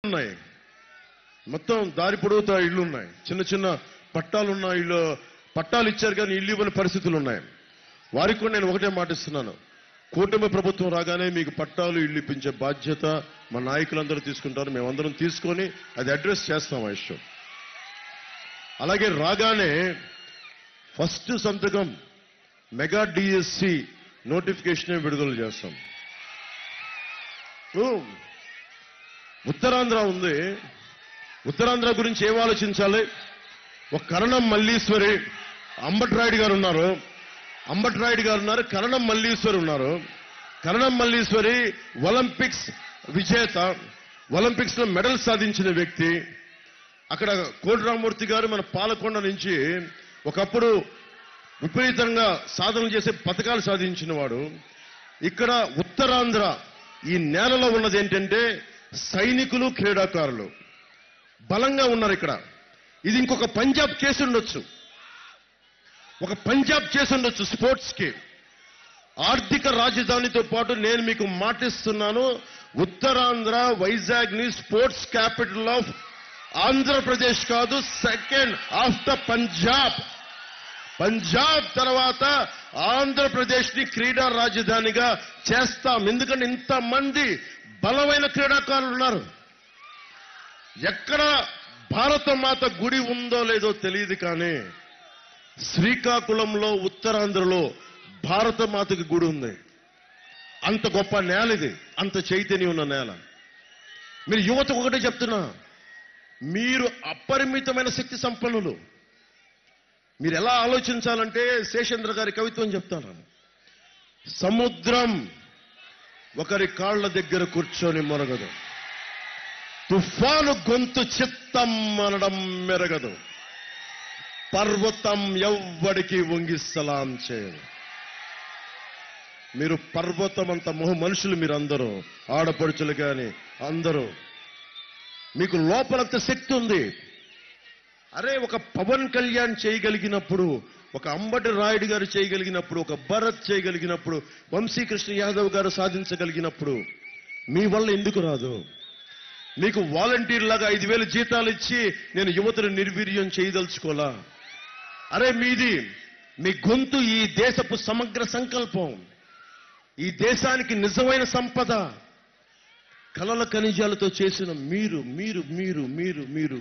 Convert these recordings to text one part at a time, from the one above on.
ఉన్నాయి మొత్తం దారి పొడవుతా ఇళ్ళు ఉన్నాయి చిన్న చిన్న పట్టాలు ఉన్న ఇళ్ళు పట్టాలు ఇచ్చారు కానీ ఇల్లు ఇవ్వని పరిస్థితులు ఉన్నాయి వారికి కూడా నేను ఒకటే మాటిస్తున్నాను కూటమి ప్రభుత్వం రాగానే మీకు పట్టాలు ఇల్లు ఇప్పించే బాధ్యత మా నాయకులందరూ తీసుకుంటారు మేమందరం తీసుకొని అది అడ్రస్ చేస్తాం ఆ ఇష్యూ అలాగే రాగానే ఫస్ట్ సంతకం మెగా డిఎస్సి నోటిఫికేషన్ విడుదల చేస్తాం ఓ, ఉత్తరాంధ్ర ఉంది ఉత్తరాంధ్ర గురించి ఏం ఆలోచించాలి ఒక కరణం మల్లీశ్వరి అంబట్రాయుడు గారు ఉన్నారు అంబట్రాయుడు గారు ఉన్నారు కరణం మల్లీశ్వరి ఉన్నారు కరణం మల్లీశ్వరి ఒలింపిక్స్ విజేత ఒలింపిక్స్ లో మెడల్ సాధించిన వ్యక్తి అక్కడ కోటి రామమూర్తి గారు మన పాలకొండ నుంచి ఒకప్పుడు విపరీతంగా సాధనలు చేసే పథకాలు సాధించిన వాడు ఇక్కడ ఉత్తరాంధ్ర ఈ నేలలో ఉన్నది ఏంటంటే సైనికులు క్రీడాకారులు బలంగా ఉన్నారు ఇక్కడ ఇది ఇంకొక పంజాబ్ చేసి ఉండొచ్చు ఒక పంజాబ్ చేసి ఉండొచ్చు స్పోర్ట్స్ కి ఆర్థిక రాజధానితో పాటు నేను మీకు మాటిస్తున్నాను ఉత్తరాంధ్ర వైజాగ్ ని స్పోర్ట్స్ క్యాపిటల్ ఆఫ్ ఆంధ్రప్రదేశ్ కాదు సెకండ్ ఆఫ్టర్ పంజాబ్ పంజాబ్ తర్వాత ఆంధ్రప్రదేశ్ ని క్రీడా రాజధానిగా చేస్తాం ఎందుకంటే ఇంతమంది బలమైన క్రీడాకారులు ఉన్నారు ఎక్కడ భారత మాత గుడి ఉందో లేదో తెలియదు కానీ శ్రీకాకుళంలో ఉత్తరాంధ్రలో భారత మాతకి గుడి ఉంది అంత గొప్ప నేల ఇది అంత చైతన్యం ఉన్న నేల మీరు యువతకు ఒకటే చెప్తున్నా మీరు అపరిమితమైన శక్తి సంపన్నులు మీరు ఎలా ఆలోచించాలంటే శేషేంద్ర గారి కవిత్వం చెప్తాను సముద్రం ఒకరి కాళ్ళ దగ్గర కూర్చొని మొరగదు తుఫాను గొంతు చిత్తం అనడం మెరగదు పర్వతం ఎవ్వడికి వంగి సలాం చేయదు మీరు పర్వతం అంత మొహ మనుషులు మీరు అందరూ ఆడపడుచులు కానీ అందరూ మీకు లోపలంత శక్తి ఉంది అరే ఒక పవన్ కళ్యాణ్ చేయగలిగినప్పుడు ఒక అంబటి రాయుడు గారు చేయగలిగినప్పుడు ఒక భరత్ చేయగలిగినప్పుడు వంశీకృష్ణ యాదవ్ గారు సాధించగలిగినప్పుడు మీ వల్ల ఎందుకు రాదు మీకు వాలంటీర్ లాగా ఐదు వేల జీతాలు ఇచ్చి నేను యువతను నిర్వీర్యం చేయదలుచుకోలా అరే మీది మీ గొంతు ఈ దేశపు సమగ్ర సంకల్పం ఈ దేశానికి నిజమైన సంపద కలల ఖనిజాలతో చేసిన మీరు మీరు మీరు మీరు మీరు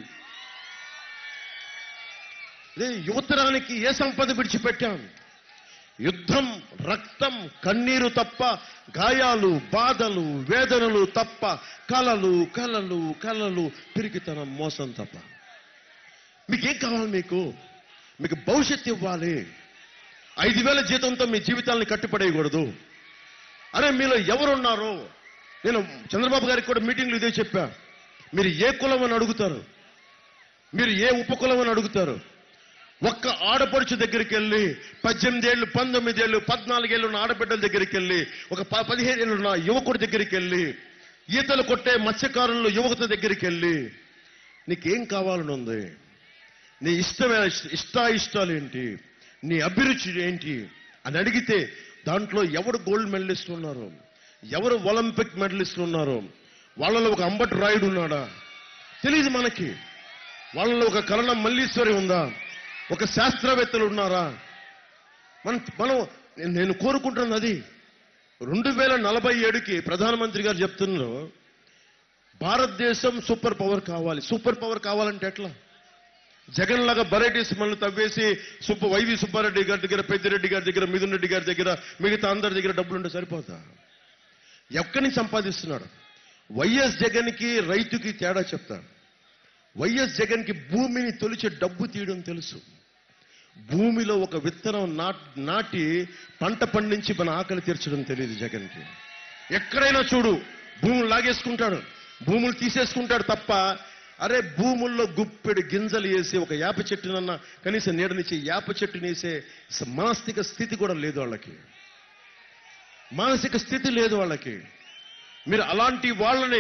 ఇదే యువతరానికి ఏ సంపద విడిచిపెట్టాం యుద్ధం రక్తం కన్నీరు తప్ప గాయాలు బాధలు వేదనలు తప్ప కలలు కలలు కలలు పిరికితనం మోసం తప్ప మీకేం కావాలి మీకు మీకు భవిష్యత్తు ఇవ్వాలి ఐదు వేల జీతంతో మీ జీవితాలను కట్టుపడేయకూడదు అరే మీలో ఎవరున్నారో నేను చంద్రబాబు గారికి కూడా మీటింగ్లు ఇదే చెప్పా మీరు ఏ కులం అని అడుగుతారు మీరు ఏ ఉపకులం అని అడుగుతారు ఒక్క ఆడపడుచు దగ్గరికి వెళ్ళి పద్దెనిమిది ఏళ్ళు పంతొమ్మిది ఏళ్ళు పద్నాలుగేళ్ళు ఉన్న ఆడబిడ్డల దగ్గరికి వెళ్ళి ఒక ప- పదిహేను ఏళ్ళు ఉన్న యువకుడి దగ్గరికి వెళ్ళి ఈతలు కొట్టే మత్స్యకారులు యువత దగ్గరికి వెళ్ళి నీకేం కావాలని ఉంది నీ ఇష్టమైన ఇష్టాయిష్టాలు ఏంటి నీ అభిరుచి ఏంటి అని అడిగితే దాంట్లో ఎవరు గోల్డ్ మెడలిస్ట్ ఉన్నారు ఎవరు ఒలింపిక్ మెడలిస్ట్ ఉన్నారు వాళ్ళలో ఒక అంబటి రాయుడు ఉన్నాడా తెలియదు మనకి వాళ్ళలో ఒక కరణ మల్లీశ్వరి ఉందా ఒక శాస్త్రవేత్తలు ఉన్నారా మనం మనం నేను కోరుకుంటున్నది అది రెండు వేల నలభై ఏడుకి ప్రధానమంత్రి గారు చెప్తున్నారు భారతదేశం సూపర్ పవర్ కావాలి సూపర్ పవర్ కావాలంటే ఎట్లా జగన్ లాగా వెరైటీస్ మనల్ని తవ్వేసి సుబ్బ వైవి సుబ్బారెడ్డి గారి దగ్గర పెద్దిరెడ్డి గారి దగ్గర మిథున్ రెడ్డి గారి దగ్గర మిగతా అందరి దగ్గర డబ్బులు ఉంటే సరిపోతా ఎక్కడి నుంచి సంపాదిస్తున్నాడు వైఎస్ జగన్కి రైతుకి తేడా చెప్తాడు వైఎస్ జగన్కి భూమిని తొలిచే డబ్బు తీయడం తెలుసు భూమిలో ఒక విత్తనం నాట్- నాటి పంట పండించి మన ఆకలి తీర్చడం తెలియదు జగన్కి ఎక్కడైనా చూడు భూములు లాగేసుకుంటాడు భూములు తీసేసుకుంటాడు తప్ప అరే భూముల్లో గుప్పెడు గింజలు వేసి ఒక యాప చెట్టునన్న కనీసం నీడనిచ్చి యాప చెట్టుని వేసే స- మానసిక స్థితి కూడా లేదు వాళ్ళకి మానసిక స్థితి లేదు వాళ్ళకి మీరు అలాంటి వాళ్ళని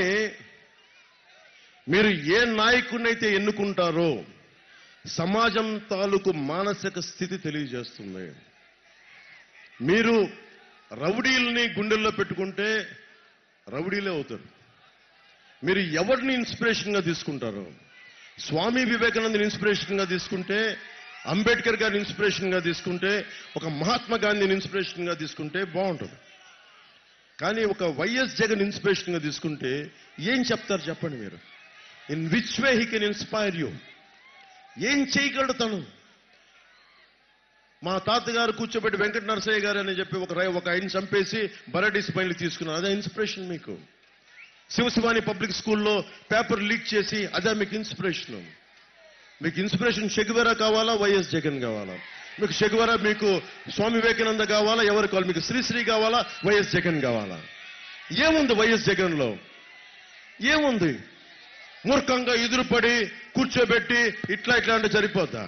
మీరు ఏ నాయకుడినైతే ఎన్నుకుంటారో సమాజం తాలూకు మానసిక స్థితి తెలియజేస్తుంది మీరు రౌడీల్ని గుండెల్లో పెట్టుకుంటే రౌడీలే అవుతారు మీరు ఎవరిని ఇన్స్పిరేషన్ గా తీసుకుంటారు స్వామి వివేకానందని ఇన్స్పిరేషన్ గా తీసుకుంటే అంబేద్కర్ గారిని ఇన్స్పిరేషన్ గా తీసుకుంటే ఒక మహాత్మా గాంధీని ఇన్స్పిరేషన్ గా తీసుకుంటే బాగుంటుంది కానీ ఒక వైఎస్ జగన్ ఇన్స్పిరేషన్ గా తీసుకుంటే ఏం చెప్తారు చెప్పండి మీరు in which way he can inspire you ఏం చేయగలడు తను మా తాతగారు కూర్చోబెట్టి వెంకట నరసయ్య గారు అని చెప్పి ఒక రై- ఒక ఆయన చంపేసి బరడీ స్మైల్ తీసుకున్నారు అదే ఇన్స్పిరేషన్ మీకు శివశివాని పబ్లిక్ స్కూల్లో పేపర్ లీక్ చేసి అదే మీకు ఇన్స్పిరేషన్ మీకు ఇన్స్పిరేషన్ షెగువెరా కావాలా వైఎస్ జగన్ కావాలా మీకు షెగువెరా మీకు స్వామి వివేకానంద కావాలా ఎవరు కావాలి మీకు శ్రీశ్రీ కావాలా వైఎస్ జగన్ కావాలా ఏముంది వైఎస్ జగన్ లో ఏముంది మూర్ఖంగా ఎదురుపడి కూర్చోబెట్టి ఇట్లా ఇట్లా అంటే సరిపోద్దా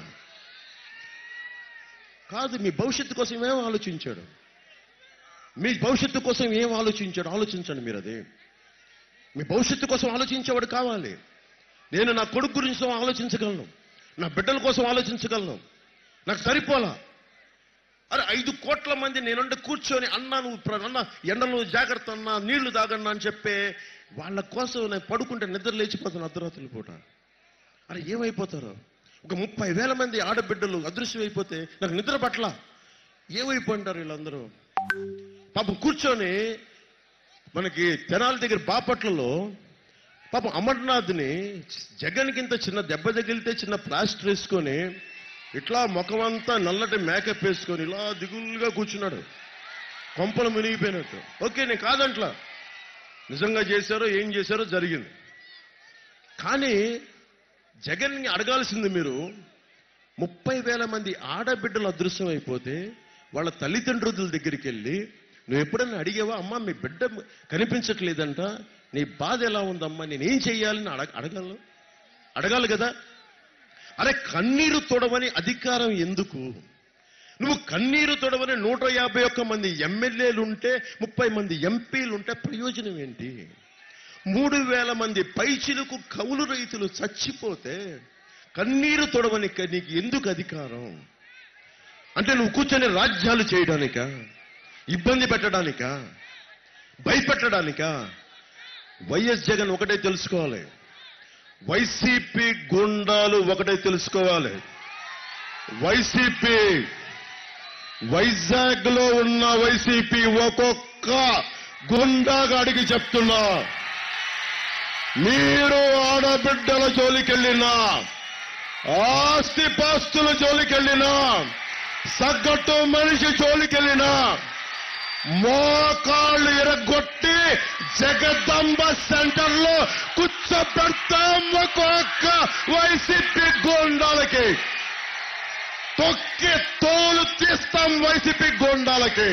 కాదు మీ భవిష్యత్తు కోసం ఏం ఆలోచించాడు మీ భవిష్యత్తు కోసం ఏం ఆలోచించాడు ఆలోచించండి మీరు అది మీ భవిష్యత్తు కోసం ఆలోచించేవాడు కావాలి నేను నా కొడుకు గురించి ఆలోచించగలను నా బిడ్డల కోసం ఆలోచించగలను నాకు సరిపోలా అరే ఐదు కోట్ల మంది నేనుండి కూర్చొని అన్నా నువ్వు ప్ర- అన్న ఎండలు జాగ్రత్త అన్నా నీళ్లు తాగన్నా అని చెప్పే వాళ్ళ కోసం నేను పడుకుంటే నిద్ర లేచిపోతాను అర్ధరాత్రుల పూట అరే ఏమైపోతారు ఒక ముప్పై వేల మంది ఆడబిడ్డలు అదృశ్యం అయిపోతే నాకు నిద్ర పట్ల ఏమైపోంటారు వీళ్ళందరూ పాపం కూర్చొని మనకి తెనాలి దగ్గర బాపట్లలో పాపం అమర్నాథ్ని జగన్కి ఇంత చిన్న దెబ్బ తగిలితే చిన్న ప్లాస్టర్ వేసుకొని ఇట్లా ముఖమంతా నల్లటి మేకప్ వేసుకొని ఇలా దిగులుగా కూర్చున్నాడు కొంపలు మునిగిపోయినట్టు ఓకే నేను కాదంట్లా నిజంగా చేశారో ఏం చేశారో జరిగింది కానీ జగన్ని అడగాల్సింది మీరు ముప్పై వేల మంది ఆడబిడ్డలు అదృశ్యం అయిపోతే వాళ్ళ తల్లిదండ్రుల దగ్గరికి వెళ్ళి నువ్వు ఎప్పుడన్నా అడిగావా అమ్మా మీ బిడ్డ కనిపించట్లేదంట నీ బాధ ఎలా ఉందమ్మా నేనేం చెయ్యాలని అడగ అడగలను అడగాలి కదా అరే కన్నీరు తొడవని అధికారం ఎందుకు నువ్వు కన్నీరు తొడవని నూట యాభై ఒక్క మంది ఎమ్మెల్యేలు ఉంటే ముప్పై మంది ఎంపీలు ఉంటే ప్రయోజనం ఏంటి మూడు వేల మంది పైచిలకు కౌలు రైతులు చచ్చిపోతే కన్నీరు తొడవని క- నీకు ఎందుకు అధికారం అంటే నువ్వు కూర్చొని రాజ్యాలు చేయడానికా ఇబ్బంది పెట్టడానికా భయపెట్టడానికా వైఎస్ జగన్ ఒకటే తెలుసుకోవాలి వైసీపీ గుండాలు ఒకటే తెలుసుకోవాలి వైసీపీ వైజాగ్ లో ఉన్న వైసీపీ ఒక్కొక్క గుండాగాడికి చెప్తున్నా మీరు ఆడబిడ్డల జోలికెళ్ళినా ఆస్తి పాస్తుల జోలికెళ్ళినా సగ్గట్టు మనిషి జోలికెళ్ళినా మోకాళ్ళు ఎరగొట్టి జగదంబ సెంటర్ లో కూర్చోబెడతాం ఒక్కొక్క వైసీపీ గుండాలకి తొక్కి తోలు తీస్తాం వైసీపీ గుండాలకి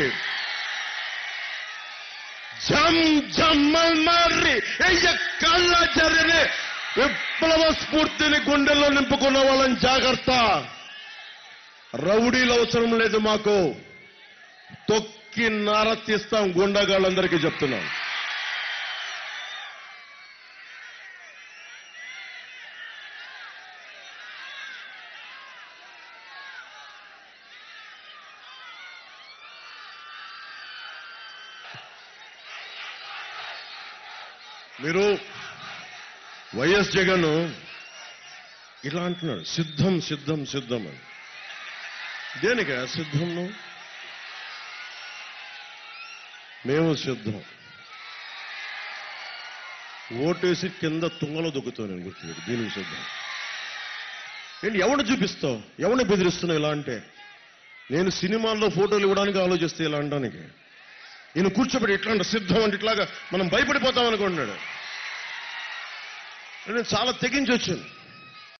జమ్ జమ్మల్ మర్రి ఎయ్య కళ్ళ జరిగిన విప్లవ స్ఫూర్తిని గుండెల్లో నింపుకున్న వాళ్ళని జాగ్రత్త రౌడీలు అవసరం లేదు మాకు తొక్కి నార తీస్తాం గుండగాళ్ళందరికీ చెప్తున్నాం మీరు వైఎస్ జగన్ ఇలా అంటున్నాడు సిద్ధం సిద్ధం సిద్ధం అని దేనికా సిద్ధం నువ్వు? మేము సిద్ధం ఓటేసి కింద తుంగలో దొక్కుతావు నేను గుర్తు దీనికి సిద్ధం ఏంటి ఎవరిని చూపిస్తావు ఎవరిని బెదిరిస్తున్నావు ఇలా అంటే నేను సినిమాల్లో ఫోటోలు ఇవ్వడానికి ఆలోచిస్తే ఇలా అనడానికి ఈయన కూర్చోబెట్టి ఇట్లా అంటే సిద్ధం అంటే ఇట్లాగా మనం భయపడిపోతాం అనుకుంటున్నాడు నేను చాలా తెగించి వచ్చాను